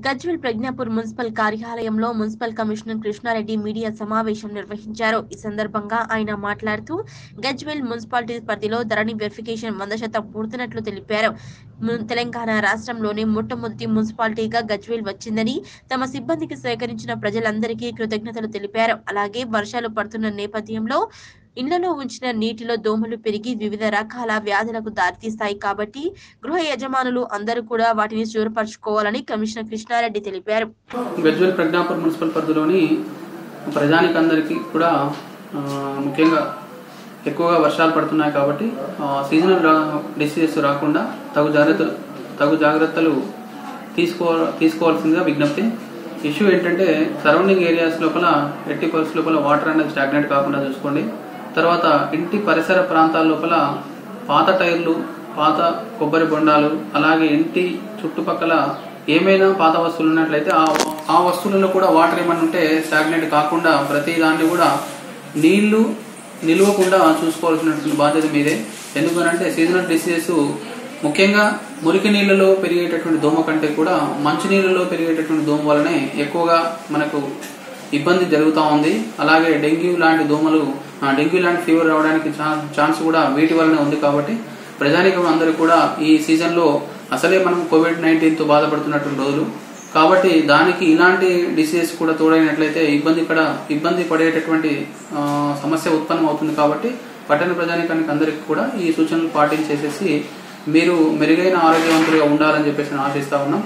Gajwel Prajnapur municipal కార్యాలయంలో municipal commissioner Krishna Reddy media సమావేశం నిర్వహించారు ఈ సందర్భంగా ఆయన మాట్లాడుతూ గజ్వెల్ మున్సిపాలిటీ పరిధిలో ధరణి వెరిఫికేషన్ వంద శాతం పూర్తినట్లు తెలిపారు ము- తెలంగాణ రాష్ట్రంలోనే మొట్టమొదటి మున్సిపాలిటీగా గజ్వెల్ వచ్చిందని తమ సిబ్బందికి సహకరించిన ప్రజలందరికీ కృతజ్ఞతలు తెలిపారు అలాగే వర్షాలు పడుతున్న నేపథ్యంలో ఇళ్లలో ఉంచిన నీటిలో దోమలు పెరిగి వివిధ రకాల వ్యాధులకు దారితీస్తాయి కాబట్టి గృహ యజమానులు అందరూ కూడా వాటిని శూరపరచుకోవాలని కమిషనర్ కృష్ణారెడ్డి తెలిపారు గజ్వెల్ ప్రజ్ఞాపూర్ మున్సిపల్ పరిధిలోని ప్రజానికందరికీ కూడా ఆ, ముఖ్యంగా ఎక్కువగా వర్షాలు పడుతున్నాయి కాబట్టి ఆ, సీజనల్ రా డిసీజెస్ రాకుండా తగు జాగ్రత్తలు తగు జాగ్రత్తలు తీసుకో తీసుకోవాల్సిందిగా విజ్ఞప్తి ఇష్యూ ఏంటంటే సరౌండింగ్ ఏరియాస్ లోపల ఎట్టి పరిస్థితుల లోపల వాటర్ అనేది స్టాగ్నేట్ కాకుండా చూసుకోండి తర్వాత ఇంటి పరిసర ప్రాంతాల లోపల పాత టైర్లు పాత కొబ్బరి బొండాలు అలాగే ఇంటి చుట్టుపక్కల ఏమైనా పాత వస్తువులు ఉన్నట్లయితే ఆ ఆ వస్తువులలో కూడా వాటర్ ఏమైనా ఉంటే స్టాగ్నేట్ కాకుండా ప్రతి దాన్ని కూడా నీళ్లు నిలవకుండా చూసుకోవాల్సినటువంటి బాధ్యత మీదే ఎందుకనంటే సీజనల్ డిసీజెస్ ముఖ్యంగా మురికి నీళ్ళలో పెరిగేటటువంటి దోమ కంటే కూడా మంచి నీళ్ళలో పెరిగేటటువంటి దోమ వలనే ఎక్కువగా మనకు ఇబ్బంది జరుగుతూ ఉంది అలాగే డెంగ్యూ లాంటి దోమలు ఆ, డెంగ్యూ లాంటి ఫీవర్ రావడానికి ఛా- ఛాన్స్ కూడా వీటి వల్లనే ఉంది కాబట్టి ప్రజానికం అందరూ కూడా ఈ సీజన్లో అసలే మనం కోవిడ్ నైన్టీన్తో బాధపడుతున్నటువంటి రోజులు కాబట్టి దానికి ఇలాంటి డిసీజెస్ కూడా తోడైనట్లయితే ఇబ్బంది ఇక్కడ ఇబ్బంది పడేటటువంటి ఆ, సమస్య ఉత్పన్నం అవుతుంది కాబట్టి పట్టణ ప్రజానికానికి అందరికీ కూడా ఈ సూచనలు పాటించేసేసి మీరు మెరుగైన ఆరోగ్యవంతులుగా ఉండాలని చెప్పేసి నేను ఆశిస్తా ఉన్నాం